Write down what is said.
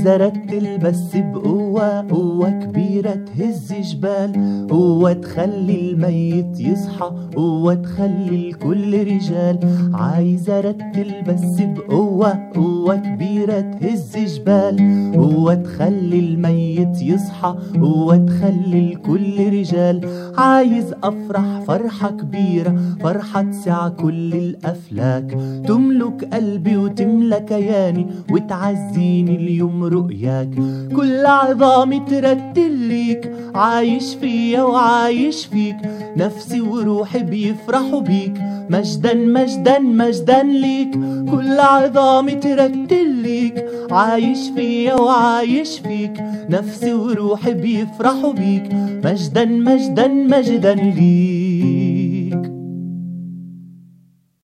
عايز ارتل بس بقوة قوة كبيرة تهز جبال قوة تخلي الميت يصحى قوة تخلي الكل رجال عايز ارتل بس بقوة قوة كبيرة تهز جبال قوة تخلي الميت يصحى قوة تخلي الكل رجال عايز افرح فرحة كبيرة فرحة تسع كل الافلاك تملك قلبي وتملى كياني وتعزيني اليوم رؤياك كل عظامي ترتل ليك عايش فيا وعايش فيك نفسي وروحي بيفرحوا بيك مجدا مجدا مجدا ليك كل عظامي ترتل ليك عايش فيا وعايش فيك نفسي وروحي بيفرحوا بيك مجدا مجدا مجدا ليك